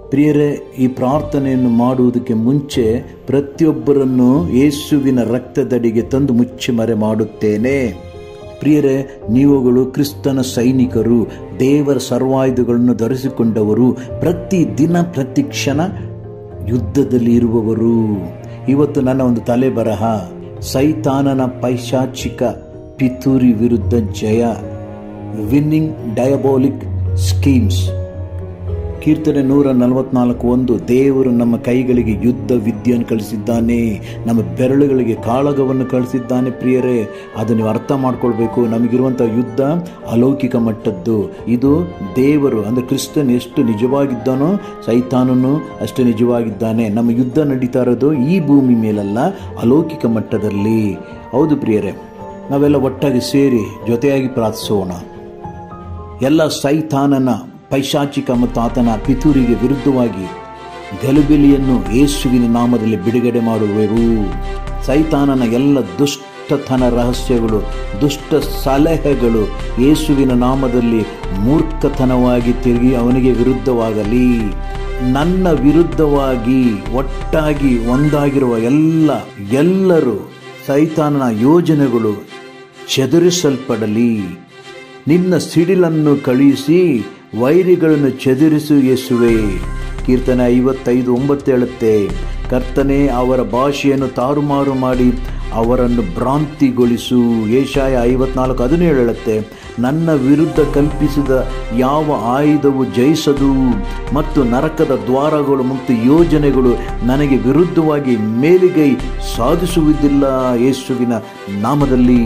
ಪ್ರಿಯರೇ ಈ ಪ್ರಾರ್ಥನೆಯನ್ನು ಮಾಡುವುದಕ್ಕೆ ಮುಂಚೆ ಪ್ರತಿಯೊಬ್ಬರನ್ನು ಯೇಸುವಿನ ರಕ್ತದಡಿಗೆ ತಂದು ಮುಚ್ಚಿ ಮರೆ ಮಾಡುತ್ತೇನೆ ಪ್ರಿಯರೇ ನೀವುಗಳು ಕ್ರಿಸ್ತನ ಸೈನಿಕರು ದೇವರ ಸರ್ವಾಯುಧಗಳನ್ನು ಧರಿಸಿಕೊಂಡವರು ಪ್ರತಿ ದಿನ ಪ್ರತಿ ಕ್ಷಣ ಯುದ್ಧದಲ್ಲಿ ಇರುವವರು ಇವತ್ತು ನನ್ನ ಒಂದು ತಲೆ ಬರಹ ಸೈತಾನನ ಪೈಶಾಚಿಕ ಪಿತೂರಿ ವಿರುದ್ಧ ಜಯ ವಿನ್ನಿಂಗ್ ಡಯಾಬೋಲಿಕ್ ಸ್ಕೀಮ್ಸ್ ಕೀರ್ತನೆ ನೂರ ನಲವತ್ನಾಲ್ಕು ಒಂದು ದೇವರು ನಮ್ಮ ಕೈಗಳಿಗೆ ಯುದ್ಧ ವಿದ್ಯೆಯನ್ನು ಕಳಿಸಿದ್ದಾನೆ ನಮ್ಮ ಬೆರಳುಗಳಿಗೆ ಕಾಳಗವನ್ನು ಕಳಿಸಿದ್ದಾನೆ ಪ್ರಿಯರೇ ಅದನ್ನು ನೀವು ಅರ್ಥ ಮಾಡ್ಕೊಳ್ಬೇಕು ನಮಗಿರುವಂಥ ಯುದ್ಧ ಅಲೌಕಿಕ ಮಟ್ಟದ್ದು ಇದು ದೇವರು ಅಂದರೆ ಕ್ರಿಸ್ತನ್ ಎಷ್ಟು ನಿಜವಾಗಿದ್ದಾನೋ ಸೈತಾನನು ಅಷ್ಟು ನಿಜವಾಗಿದ್ದಾನೆ ನಮ್ಮ ಯುದ್ಧ ನಡೀತಾ ಇರೋದು ಈ ಭೂಮಿ ಮೇಲಲ್ಲ ಅಲೌಕಿಕ ಮಟ್ಟದಲ್ಲಿ ಹೌದು ಪ್ರಿಯರೇ ನಾವೆಲ್ಲ ಒಟ್ಟಾಗಿ ಸೇರಿ ಜೊತೆಯಾಗಿ ಪ್ರಾರ್ಥಿಸೋಣ ಎಲ್ಲ ಸೈತಾನನ ಪೈಶಾಚಿಕ ಮತ್ತು ಆತನ ಪಿತೂರಿಗೆ ವಿರುದ್ಧವಾಗಿ ಗಲುಬಿಲಿಯನ್ನು ಯೇಸುವಿನ ನಾಮದಲ್ಲಿ ಬಿಡುಗಡೆ ಮಾಡುವೆವು ಸೈತಾನನ ಎಲ್ಲ ದುಷ್ಟತನ ರಹಸ್ಯಗಳು ದುಷ್ಟ ಸಲಹೆಗಳು ಯೇಸುವಿನ ನಾಮದಲ್ಲಿ ಮೂರ್ಖತನವಾಗಿ ತಿರುಗಿ ಅವನಿಗೆ ವಿರುದ್ಧವಾಗಲಿ ನನ್ನ ವಿರುದ್ಧವಾಗಿ ಒಟ್ಟಾಗಿ ಒಂದಾಗಿರುವ ಎಲ್ಲ ಎಲ್ಲರೂ ಸೈತಾನನ ಯೋಜನೆಗಳು ಚದುರಿಸಲ್ಪಡಲಿ ನಿನ್ನ ಸಿಡಿಲನ್ನು ಕಳುಹಿಸಿ ವೈರಿಗಳನ್ನು ಚದುರಿಸು ಯೇಸುವೆ ಕೀರ್ತನೆ ಐವತ್ತೈದು ಒಂಬತ್ತು ಹೇಳುತ್ತೆ ಕರ್ತನೆ ಅವರ ಭಾಷೆಯನ್ನು ತಾರುಮಾರು ಮಾಡಿ ಅವರನ್ನು ಭ್ರಾಂತಿಗೊಳಿಸು ಏಷಾಯ ಐವತ್ನಾಲ್ಕು ಹದಿನೇಳು ಹೇಳುತ್ತೆ ನನ್ನ ವಿರುದ್ಧ ಕಲ್ಪಿಸಿದ ಯಾವ ಆಯುಧವು ಜಯಿಸದು ಮತ್ತು ನರಕದ ದ್ವಾರಗಳು ಮತ್ತು ಯೋಜನೆಗಳು ನನಗೆ ವಿರುದ್ಧವಾಗಿ ಮೇಲಿಗೈ ಸಾಧಿಸುವುದಿಲ್ಲ ಯೇಸುವಿನ ನಾಮದಲ್ಲಿ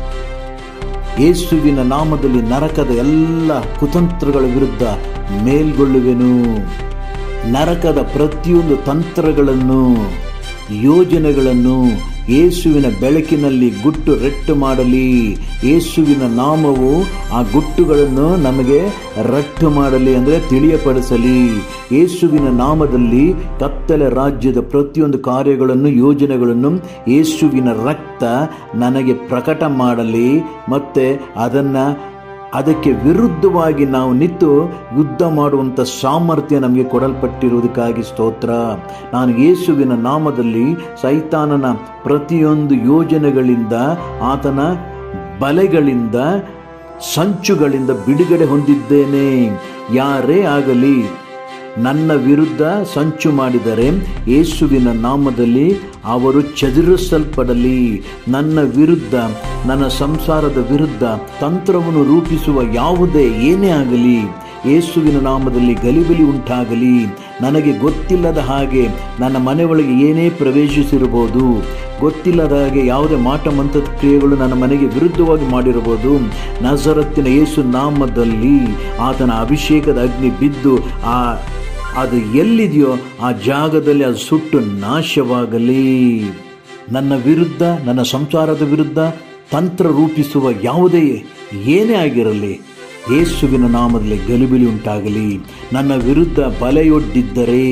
ಯೇಸುವಿನ ನಾಮದಲ್ಲಿ ನರಕದ ಎಲ್ಲ ಕುತಂತ್ರಗಳ ವಿರುದ್ಧ ಮೇಲ್ಗೊಳ್ಳುವೆನು ನರಕದ ಪ್ರತಿಯೊಂದು ತಂತ್ರಗಳನ್ನು ಯೋಜನೆಗಳನ್ನು ಯೇಸುವಿನ ಬೆಳಕಿನಲ್ಲಿ ಗುಟ್ಟು ರಟ್ಟು ಮಾಡಲಿ ಯೇಸುವಿನ ನಾಮವು ಆ ಗುಟ್ಟುಗಳನ್ನು ನಮಗೆ ರಟ್ಟು ಮಾಡಲಿ ಅಂದರೆ ತಿಳಿಯಪಡಿಸಲಿ ಯೇಸುವಿನ ನಾಮದಲ್ಲಿ ಕತ್ತಲೆ ರಾಜ್ಯದ ಪ್ರತಿಯೊಂದು ಕಾರ್ಯಗಳನ್ನು ಯೋಜನೆಗಳನ್ನು ಯೇಸುವಿನ ರಕ್ತ ನನಗೆ ಪ್ರಕಟ ಮಾಡಲಿ ಮತ್ತು ಅದನ್ನು ಅದಕ್ಕೆ ವಿರುದ್ಧವಾಗಿ ನಾವು ನಿಂತು ಯುದ್ಧ ಮಾಡುವಂಥ ಸಾಮರ್ಥ್ಯ ನಮಗೆ ಕೊಡಲ್ಪಟ್ಟಿರುವುದಕ್ಕಾಗಿ ಸ್ತೋತ್ರ ನಾನು ಯೇಸುವಿನ ನಾಮದಲ್ಲಿ ಸೈತಾನನ ಪ್ರತಿಯೊಂದು ಯೋಜನೆಗಳಿಂದ ಆತನ ಬಲೆಗಳಿಂದ ಸಂಚುಗಳಿಂದ ಬಿಡುಗಡೆ ಹೊಂದಿದ್ದೇನೆ ಯಾರೇ ಆಗಲಿ ನನ್ನ ವಿರುದ್ಧ ಸಂಚು ಮಾಡಿದರೆ ಯೇಸುವಿನ ನಾಮದಲ್ಲಿ ಅವರು ಚದುರಿಸಲ್ಪಡಲಿ ನನ್ನ ವಿರುದ್ಧ ನನ್ನ ಸಂಸಾರದ ವಿರುದ್ಧ ತಂತ್ರವನ್ನು ರೂಪಿಸುವ ಯಾವುದೇ ಏನೇ ಆಗಲಿ ಯೇಸುವಿನ ನಾಮದಲ್ಲಿ ಗಲಿಬಿಲಿ ಉಂಟಾಗಲಿ ನನಗೆ ಗೊತ್ತಿಲ್ಲದ ಹಾಗೆ ನನ್ನ ಮನೆ ಒಳಗೆ ಏನೇ ಪ್ರವೇಶಿಸಿರಬಹುದು ಗೊತ್ತಿಲ್ಲದ ಹಾಗೆ ಯಾವುದೇ ಮಾಟ ಮಂತ್ರ ಕ್ರಿಯೆಗಳು ನನ್ನ ಮನೆಗೆ ವಿರುದ್ಧವಾಗಿ ಮಾಡಿರಬಹುದು ನಜರತ್ತಿನ ಯೇಸು ನಾಮದಲ್ಲಿ ಆತನ ಅಭಿಷೇಕದ ಅಗ್ನಿ ಬಿದ್ದು ಆ ಅದು ಎಲ್ಲಿದೆಯೋ ಆ ಜಾಗದಲ್ಲಿ ಅದು ಸುಟ್ಟು ನಾಶವಾಗಲಿ ನನ್ನ ವಿರುದ್ಧ ನನ್ನ ಸಂಸಾರದ ವಿರುದ್ಧ ತಂತ್ರ ರೂಪಿಸುವ ಯಾವುದೇ ಏನೇ ಆಗಿರಲಿ ಯೇಸುವಿನ ನಾಮದಲ್ಲಿ ಗಲಿಬಿಲಿ ಉಂಟಾಗಲಿ ನನ್ನ ವಿರುದ್ಧ ಬಲೆಯೊಡ್ಡಿದ್ದರೆ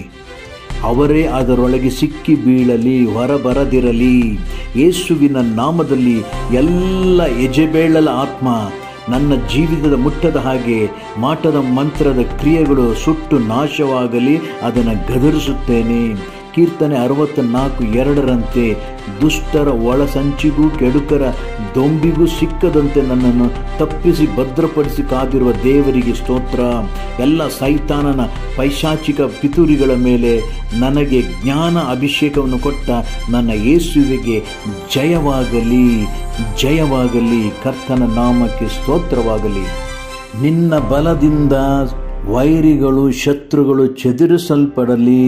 ಅವರೇ ಅದರೊಳಗೆ ಸಿಕ್ಕಿ ಬೀಳಲಿ ಹೊರಬರದಿರಲಿ ಯೇಸುವಿನ ನಾಮದಲ್ಲಿ ಎಲ್ಲ ಎಜೆಬೇಳಲ ಆತ್ಮ ನನ್ನ ಜೀವಿತದ ಮುಟ್ಟದ ಹಾಗೆ ಮಾಟದ ಮಂತ್ರದ ಕ್ರಿಯೆಗಳು ಸುಟ್ಟು ನಾಶವಾಗಲಿ ಅದನ್ನು ಗದರಿಸುತ್ತೇನೆ ಕೀರ್ತನೆ ಅರವತ್ತ ನಾಲ್ಕು ಎರಡರಂತೆ ದುಷ್ಟರ ಒಳಸಂಚಿಗೂ ಕೆಡುಕರ ದೊಂಬಿಗೂ ಸಿಕ್ಕದಂತೆ ನನ್ನನ್ನು ತಪ್ಪಿಸಿ ಭದ್ರಪಡಿಸಿ ಕಾದಿರುವ ದೇವರಿಗೆ ಸ್ತೋತ್ರ ಎಲ್ಲ ಸೈತಾನನ ಪೈಶಾಚಿಕ ಪಿತೂರಿಗಳ ಮೇಲೆ ನನಗೆ ಜ್ಞಾನ ಅಭಿಷೇಕವನ್ನು ಕೊಟ್ಟ ನನ್ನ ಯೇಸುವಿಗೆ ಜಯವಾಗಲಿ ಜಯವಾಗಲಿ ಕರ್ತನ ನಾಮಕ್ಕೆ ಸ್ತೋತ್ರವಾಗಲಿ ನಿನ್ನ ಬಲದಿಂದ ವೈರಿಗಳು ಶತ್ರುಗಳು ಚದುರಿಸಲ್ಪಡಲಿ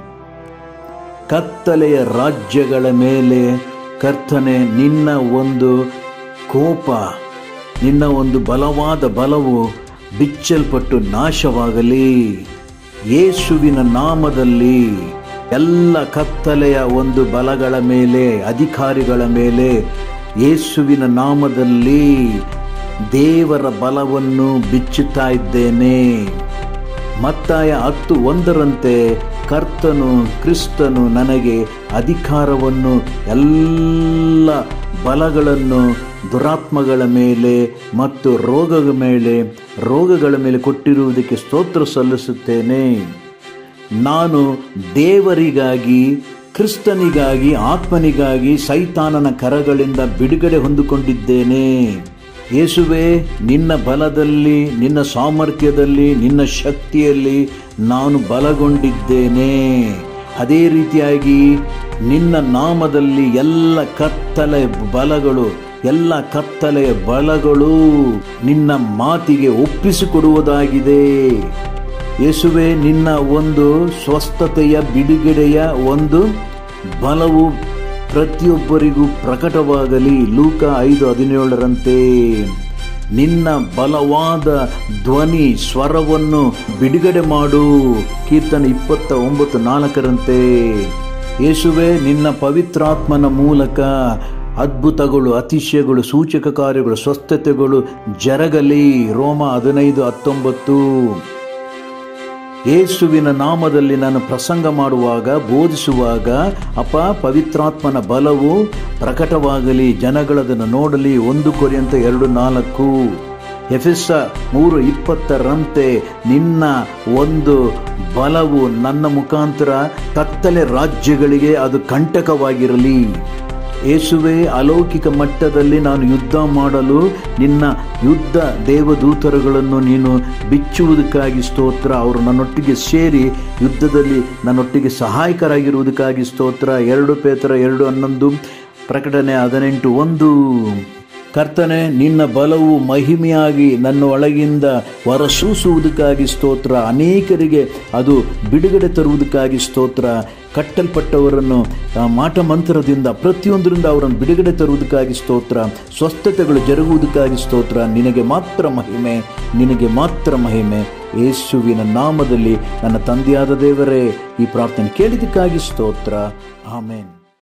ಕತ್ತಲೆಯ ರಾಜ್ಯಗಳ ಮೇಲೆ ಕರ್ತನೆ ನಿನ್ನ ಒಂದು ಕೋಪ ನಿನ್ನ ಒಂದು ಬಲವಾದ ಬಲವು ಬಿಚ್ಚಲ್ಪಟ್ಟು ನಾಶವಾಗಲಿ ಯೇಸುವಿನ ನಾಮದಲ್ಲಿ ಎಲ್ಲ ಕತ್ತಲೆಯ ಒಂದು ಬಲಗಳ ಮೇಲೆ ಅಧಿಕಾರಿಗಳ ಮೇಲೆ ಯೇಸುವಿನ ನಾಮದಲ್ಲಿ ದೇವರ ಬಲವನ್ನು ಬಿಚ್ಚುತ್ತಾ ಇದ್ದೇನೆ ಮತ್ತಾಯ ಹತ್ತು ಒಂದರಂತೆ ಕರ್ತನು ಕ್ರಿಸ್ತನು ನನಗೆ ಅಧಿಕಾರವನ್ನು ಎಲ್ಲ ಬಲಗಳನ್ನು ದುರಾತ್ಮಗಳ ಮೇಲೆ ಮತ್ತು ರೋಗಗಳ ಮೇಲೆ ರೋಗಗಳ ಮೇಲೆ ಕೊಟ್ಟಿರುವುದಕ್ಕೆ ಸ್ತೋತ್ರ ಸಲ್ಲಿಸುತ್ತೇನೆ ನಾನು ದೇವರಿಗಾಗಿ ಕ್ರಿಸ್ತನಿಗಾಗಿ ಆತ್ಮನಿಗಾಗಿ ಸೈತಾನನ ಕರಗಳಿಂದ ಬಿಡುಗಡೆ ಹೊಂದಿಕೊಂಡಿದ್ದೇನೆ ಯೇಸುವೆ ನಿನ್ನ ಬಲದಲ್ಲಿ ನಿನ್ನ ಸಾಮರ್ಥ್ಯದಲ್ಲಿ ನಿನ್ನ ಶಕ್ತಿಯಲ್ಲಿ ನಾನು ಬಲಗೊಂಡಿದ್ದೇನೆ ಅದೇ ರೀತಿಯಾಗಿ ನಿನ್ನ ನಾಮದಲ್ಲಿ ಎಲ್ಲ ಕತ್ತಲೆ ಬಲಗಳು ಎಲ್ಲ ಕತ್ತಲೆಯ ಬಲಗಳು ನಿನ್ನ ಮಾತಿಗೆ ಒಪ್ಪಿಸಿಕೊಡುವುದಾಗಿದೆ ಯೇಸುವೆ ನಿನ್ನ ಒಂದು ಸ್ವಸ್ಥತೆಯ ಬಿಡುಗಡೆಯ ಒಂದು ಬಲವು ಪ್ರತಿಯೊಬ್ಬರಿಗೂ ಪ್ರಕಟವಾಗಲಿ ಲೂಕ ಐದು ಹದಿನೇಳರಂತೆ ನಿನ್ನ ಬಲವಾದ ಧ್ವನಿ ಸ್ವರವನ್ನು ಬಿಡುಗಡೆ ಮಾಡು ಕೀರ್ತನೆ ಇಪ್ಪತ್ತ ಒಂಬತ್ತು ನಾಲ್ಕರಂತೆ ಯೇಸುವೆ ನಿನ್ನ ಪವಿತ್ರಾತ್ಮನ ಮೂಲಕ ಅದ್ಭುತಗಳು ಅತಿಶಯಗಳು ಸೂಚಕ ಕಾರ್ಯಗಳು ಸ್ವಸ್ಥತೆಗಳು ಜರಗಲಿ ರೋಮ ಹದಿನೈದು ಹತ್ತೊಂಬತ್ತು ಯೇಸುವಿನ ನಾಮದಲ್ಲಿ ನಾನು ಪ್ರಸಂಗ ಮಾಡುವಾಗ ಬೋಧಿಸುವಾಗ ಅಪ್ಪ ಪವಿತ್ರಾತ್ಮನ ಬಲವು ಪ್ರಕಟವಾಗಲಿ ಜನಗಳದನ್ನು ನೋಡಲಿ ಒಂದು ಕೊರಿಯಂತ ಎರಡು ನಾಲ್ಕು ಎಫೆಸ ಮೂರು ಇಪ್ಪತ್ತರಂತೆ ನಿನ್ನ ಒಂದು ಬಲವು ನನ್ನ ಮುಖಾಂತರ ಕತ್ತಲೆ ರಾಜ್ಯಗಳಿಗೆ ಅದು ಕಂಟಕವಾಗಿರಲಿ ಯೇಸುವೆ ಅಲೌಕಿಕ ಮಟ್ಟದಲ್ಲಿ ನಾನು ಯುದ್ಧ ಮಾಡಲು ನಿನ್ನ ಯುದ್ಧ ದೇವದೂತರುಗಳನ್ನು ನೀನು ಬಿಚ್ಚುವುದಕ್ಕಾಗಿ ಸ್ತೋತ್ರ ಅವರು ನನ್ನೊಟ್ಟಿಗೆ ಸೇರಿ ಯುದ್ಧದಲ್ಲಿ ನನ್ನೊಟ್ಟಿಗೆ ಸಹಾಯಕರಾಗಿರುವುದಕ್ಕಾಗಿ ಸ್ತೋತ್ರ ಎರಡು ಪೇತರ ಎರಡು ಹನ್ನೊಂದು ಪ್ರಕಟಣೆ ಹದಿನೆಂಟು ಒಂದು ಕರ್ತನೆ ನಿನ್ನ ಬಲವು ಮಹಿಮೆಯಾಗಿ ನನ್ನ ಒಳಗಿಂದ ಹೊರಸೂಸುವುದಕ್ಕಾಗಿ ಸ್ತೋತ್ರ ಅನೇಕರಿಗೆ ಅದು ಬಿಡುಗಡೆ ತರುವುದಕ್ಕಾಗಿ ಸ್ತೋತ್ರ ಕಟ್ಟಲ್ಪಟ್ಟವರನ್ನು ಆ ಮಾಟ ಮಂತ್ರದಿಂದ ಪ್ರತಿಯೊಂದರಿಂದ ಅವರನ್ನು ಬಿಡುಗಡೆ ತರುವುದಕ್ಕಾಗಿ ಸ್ತೋತ್ರ ಸ್ವಸ್ಥತೆಗಳು ಜರುಗುವುದಕ್ಕಾಗಿ ಸ್ತೋತ್ರ ನಿನಗೆ ಮಾತ್ರ ಮಹಿಮೆ ನಿನಗೆ ಮಾತ್ರ ಮಹಿಮೆ ಯೇಸುವಿನ ನಾಮದಲ್ಲಿ ನನ್ನ ತಂದೆಯಾದ ದೇವರೇ ಈ ಪ್ರಾರ್ಥನೆ ಕೇಳಿದಕ್ಕಾಗಿ ಸ್ತೋತ್ರ ಆಮೇನ್